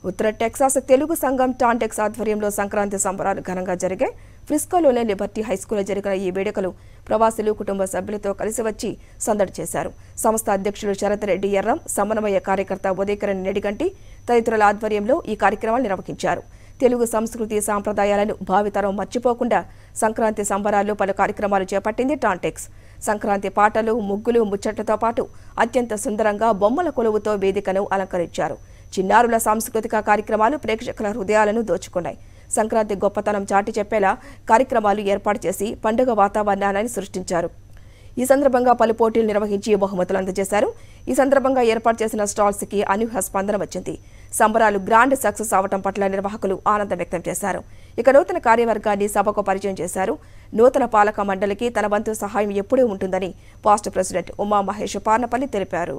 ఉత్తర Texas Telugu సంఘం TANTEX ఆధ్వర్యంలో సంక్రాంతి సంబరాలు ఘనంగా జరిగాయి ఫ్రిస్కోలోని లిబర్టీ హైస్కూల్లో జరిగిన ఈ వేడుకలు ప్రవాసులు కుటుంబ సభ్యులతో కలిసి వచ్చి సందడి చేశారు సంస్థ అధ్యక్షులు శరత్ రెడ్డి ఎర్రం సమన్వయ కార్యకర్త ఉదయకరణ్ నెడిగంటి తదితరుల ఆధ్వర్యంలో ఈ కార్యక్రమాలు నిర్వహించారు తెలుగు సంస్కృతి సాంప్రదాయాలను భావితరం మర్చిపోకుండా సంక్రాంతి సంబరాల్లో పలు కార్యక్రమాలు చేపట్టింది టాంటెక్స్ సంక్రాంతి పాటలు ముగ్గులు ముచ్చట్లతో పాటు అత్యంత సుందరంగా బొమ్మల కొలువుతో వేదికను అలంకరించారు చిన్నారుల సాంస్కృతిక కార్యక్రమాలు ప్రేక్షకుల హృదయాలను దోచుకున్నాయి సంక్రాంతి గొప్పతనం చాటి చెప్పేలా కార్యక్రమాలు ఏర్పాటు చేసి పండుగ వాతావరణాన్ని సృష్టించారు ఈ సందర్భంగా పలు పోటీలు నిర్వహించి బహుమతులు అందజేశారు ఈ సందర్భంగా ఏర్పాటు చేసిన స్టాల్స్ కి అనూహ్య స్పందన వచ్చింది సంబరాలు గ్రాండ్ సక్సెస్ అవటం పట్ల నిర్వాహకులు ఆనందం వ్యక్తం చేశారు ఇక నూతన కార్యవర్గాన్ని సభకు పరిచయం చేశారు నూతన పాలక మండలికి తన వంతు సహాయం ఎప్పుడూ ఉంటుందని పాస్ట్ ప్రెసిడెంట్ ఉమా మహేష్ పార్నపల్లి తెలిపారు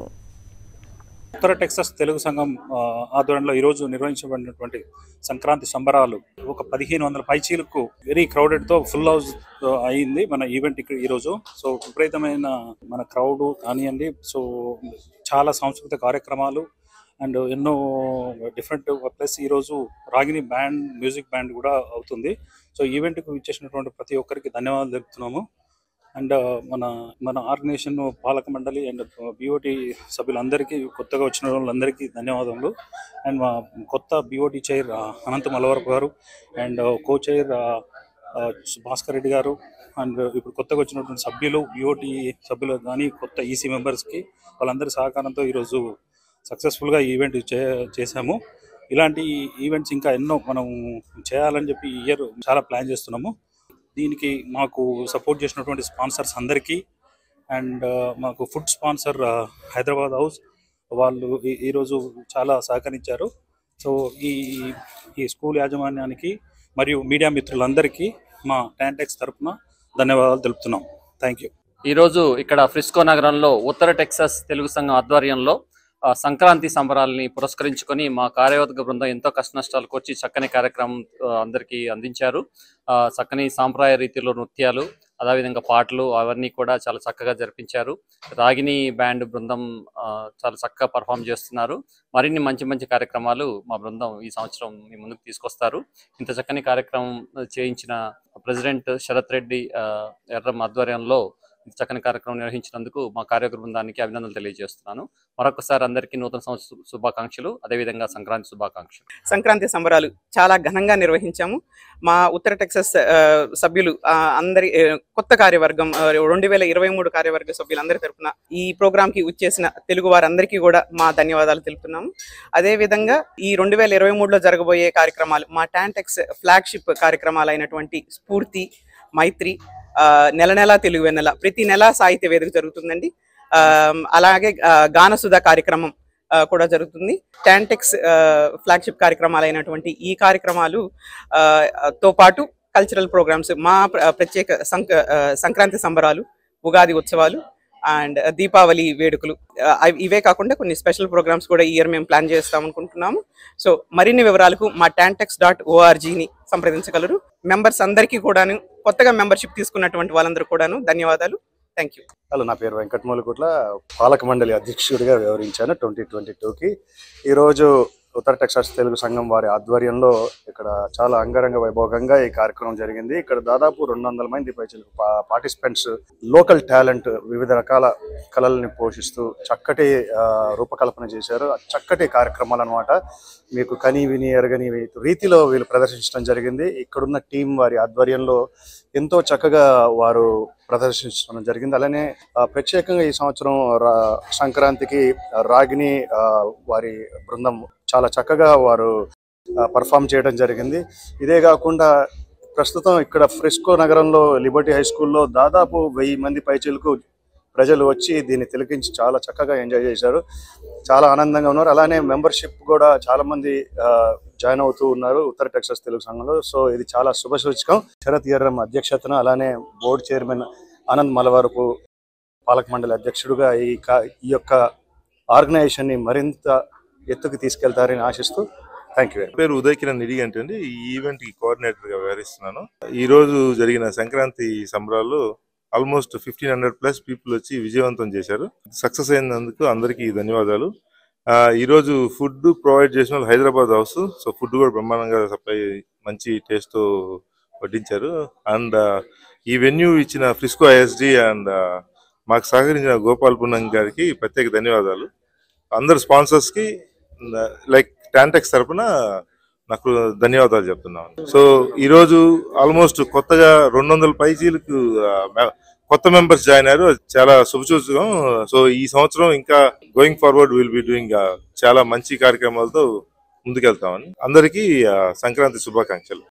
ఉత్తర టెక్సాస్ తెలుగు సంఘం ఆ, ఆధ్వర్యంలో ఈరోజు నిర్వహించబడినటువంటి సంక్రాంతి సంబరాలు ఒక పదిహేను వందల పైచీలకు వెరీ క్రౌడెడ్ తో ఫుల్ హౌస్ అయింది మన ఈవెంట్ ఇక్కడ ఈరోజు సో విపరీతమైన మన క్రౌడ్ కానివ్వండి సో చాలా సాంస్కృతిక కార్యక్రమాలు అండ్ ఎన్నో డిఫరెంట్ ప్లస్ ఈరోజు రాగిని బ్యాండ్ మ్యూజిక్ బ్యాండ్ కూడా అవుతుంది సో ఈవెంట్కు ఇచ్చేసినటువంటి ప్రతి ఒక్కరికి ధన్యవాదాలు తెలుపుతున్నాము అండ్ మన మన ఆర్గనైజేషన్ పాలక మండలి అండ్ బిఓటి సభ్యులందరికీ కొత్తగా వచ్చిన వాళ్ళందరికీ ధన్యవాదములు అండ్ మా కొత్త బిఓటి చైర్ ఆ, అనంత మలవరపు గారు అండ్ కో చైర్ ఆ, ఆ, భాస్కర్ రెడ్డి గారు అండ్ ఇప్పుడు కొత్తగా వచ్చినటువంటి సభ్యులు బిఓటి సభ్యులు కానీ కొత్త ఈసీ మెంబర్స్కి వాళ్ళందరి సహకారంతో ఈరోజు సక్సెస్ఫుల్గా ఈ ఈవెంట్ చే చేశాము ఇలాంటి ఈవెంట్స్ ఇంకా ఎన్నో మనం చేయాలని చెప్పి ఈ ఇయర్ చాలా ప్లాన్ చేస్తున్నాము దీనికి మాకు సపోర్ట్ చేసినటువంటి స్పాన్సర్స్ అందరికీ అండ్ మాకు ఫుడ్ స్పాన్సర్ హైదరాబాద్ హౌస్ వాళ్ళు ఈ- ఈరోజు చాలా సహకరించారు సో ఈ ఈ స్కూల్ యాజమాన్యానికి మరియు మీడియా మిత్రులందరికీ మా టాంటెక్స్ తరపున ధన్యవాదాలు తెలుపుతున్నాం థ్యాంక్ యూ ఈరోజు ఇక్కడ ఫ్రిస్కో నగరంలో ఉత్తర టెక్సాస్ తెలుగు సంఘం ఆధ్వర్యంలో ఆ, సంక్రాంతి సంబరాలని పురస్కరించుకొని మా కార్యవర్గ బృందం ఎంతో కష్టనష్టాలకు వచ్చి చక్కని కార్యక్రమం ఆ, అందరికీ అందించారు ఆ, చక్కని సాంప్రదాయ రీతిలో నృత్యాలు అదేవిధంగా పాటలు అవన్నీ కూడా చాలా చక్కగా జరిపించారు రాగిని బ్యాండ్ బృందం ఆ, చాలా చక్కగా పర్ఫామ్ చేస్తున్నారు మరిన్ని మంచి మంచి కార్యక్రమాలు మా బృందం ఈ సంవత్సరం మీ ముందుకు తీసుకొస్తారు ఇంత చక్కని కార్యక్రమం చేయించిన ప్రెసిడెంట్ శరత్ రెడ్డి ఆ, ఎర్రం ఆధ్వర్యంలో ఇంత చక్కని కార్యక్రమం నిర్వహించినందుకు మా కార్యక్రమ బృందానికి అభినందనలు తెలియజేస్తున్నాను మరొకసారి అందరికీ నూతన సంవత్సర శుభాకాంక్షలు అదేవిధంగా సంక్రాంతి శుభాకాంక్షలు సంక్రాంతి సంబరాలు చాలా ఘనంగా నిర్వహించాము మా ఉత్తర టెక్సస్ ఆ, సభ్యులు ఆ, అందరి ఆ, కొత్త కార్యవర్గం రెండు వేల ఇరవై మూడు కార్యవర్గ సభ్యులందరి తరపున ఈ ప్రోగ్రామ్ కి వచ్చేసిన తెలుగు వారందరికీ కూడా మా ధన్యవాదాలు తెలుపుతున్నాము అదే విధంగా ఈ రెండు వేల ఇరవై మూడులో జరగబోయే కార్యక్రమాలు మా టాంటెక్స్ ఫ్లాగ్షిప్ కార్యక్రమాలు అయినటువంటి స్ఫూర్తి మైత్రి ఆ, నెల నెల తెలుగు వెన్నెల ప్రతి నెల సాహిత్య వేదిక జరుగుతుందండి ఆ, అలాగే ఆ, గానసుధ కార్యక్రమం ఆ, కూడా జరుగుతుంది టాంటెక్స్ ఫ్లాగ్షిప్ కార్యక్రమాలు అయినటువంటి ఈ కార్యక్రమాలు ఆ, తో పాటు కల్చరల్ ప్రోగ్రామ్స్ మా ప్ర- ప్రత్యేక సంక ఆ, సంక్రాంతి సంబరాలు ఉగాది ఉత్సవాలు అండ్ దీపావళి వేడుకలు ఆ, అవి- ఇవే కాకుండా కొన్ని స్పెషల్ ప్రోగ్రామ్స్ కూడా ఈ ఇయర్ మేము ప్లాన్ చేస్తాం అనుకుంటున్నాము సో మరిన్ని వివరాలకు మా టాంటెక్స్ డాట్ ఓఆర్జీని సంప్రదించగలరు మెంబర్స్ అందరికీ కూడాను కొత్తగా మెంబర్షిప్ తీసుకున్నటువంటి వాళ్ళందరూ కూడాను ధన్యవాదాలు థ్యాంక్ యూ హలో నా పేరు వెంకటమూలకుట్ల పాలక మండలి అధ్యక్షుడిగా వ్యవహరించాను ట్వంటీ ట్వంటీ టూకి ఈరోజు ఉత్తర టెక్సాస్ తెలుగు సంఘం వారి ఆధ్వర్యంలో ఇక్కడ చాలా అంగరంగ వైభోగంగా ఈ కార్యక్రమం జరిగింది ఇక్కడ దాదాపు రెండు వందల మంది పైచలకు పార్టిసిపెంట్స్ లోకల్ టాలెంట్ వివిధ రకాల కళల్ని పోషిస్తూ చక్కటి ఆ, రూపకల్పన చేశారు చక్కటి కార్యక్రమాలు అనమాట మీకు కని విని ఎరగని రీతిలో వీళ్ళు ప్రదర్శించడం జరిగింది ఇక్కడున్న టీం వారి ఆధ్వర్యంలో ఎంతో చక్కగా వారు ప్రదర్శించడం జరిగింది అలానే ఆ, ప్రత్యేకంగా ఈ సంవత్సరం రా- సంక్రాంతికి రాగిని ఆ, వారి బృందం చాలా చక్కగా వారు పర్ఫామ్ చేయడం జరిగింది ఇదే కాకుండా ప్రస్తుతం ఇక్కడ ఫ్రెస్కో నగరంలో లిబర్టీ హై స్కూల్లో దాదాపు వెయ్యి మంది పైచీలకు ప్రజలు వచ్చి దీన్ని తిలకించి చాలా చక్కగా ఎంజాయ్ చేశారు చాలా ఆనందంగా ఉన్నారు అలానే మెంబర్షిప్ కూడా చాలా మంది ఆ, జాయిన్ అవుతూ ఉన్నారు ఉత్తర టెక్సాస్ తెలుగు సంఘంలో సో ఇది చాలా శుభ సూచకం శరత్ ఎర్రం అధ్యక్షతన అలానే బోర్డు చైర్మన్ ఆనంద్ మలవరపు పాలక మండలి అధ్యక్షుడుగా ఈ కా- ఈ యొక్క ఆర్గనైజేషన్ ని మరింత ఎత్తుకు తీసుకెళ్తారని ఆశిస్తూ థ్యాంక్ యూ పేరు ఉదయ్ కిరణ్ నిడిగి అంటే ఈ ఈవెంట్ కి కోఆర్డినేటర్ గా వ్యవహరిస్తున్నాను ఈ రోజు జరిగిన సంక్రాంతి సంబరాలు almost fifteen hundred plus people వచ్చి విజయవంతం చేశారు సక్సెస్ అయినందుకు అందరికీ ధన్యవాదాలు ఆ, ఈరోజు ఫుడ్ ప్రొవైడ్ చేసిన వాళ్ళు హైదరాబాద్ హౌస్ సో ఫుడ్ కూడా బ్రహ్మాండంగా సప్లై మంచి టేస్ట్ వడ్డించారు అండ్ ఈ వెన్యూ ఇచ్చిన ఫ్రిస్కో ఐఎస్డి అండ్ మాకు సహకరించిన గోపాల్ పున్నం గారికి ప్రత్యేక ధన్యవాదాలు అందరు స్పాన్సర్స్ కి లైక్ టాంటెక్స్ తరపున నాకు ధన్యవాదాలు చెప్తున్నాను సో ఈరోజు ఆల్మోస్ట్ కొత్తగా రెండు వందల పైచీలకు ఆ, మె- కొత్త మెంబర్స్ జాయిన్ అయ్యారు అది చాలా శుభసూచకం సో ఈ సంవత్సరం ఇంకా going forward will be doing చాలా మంచి కార్యక్రమాలతో ముందుకెళ్తామని అందరికీ ఆ, సంక్రాంతి శుభాకాంక్షలు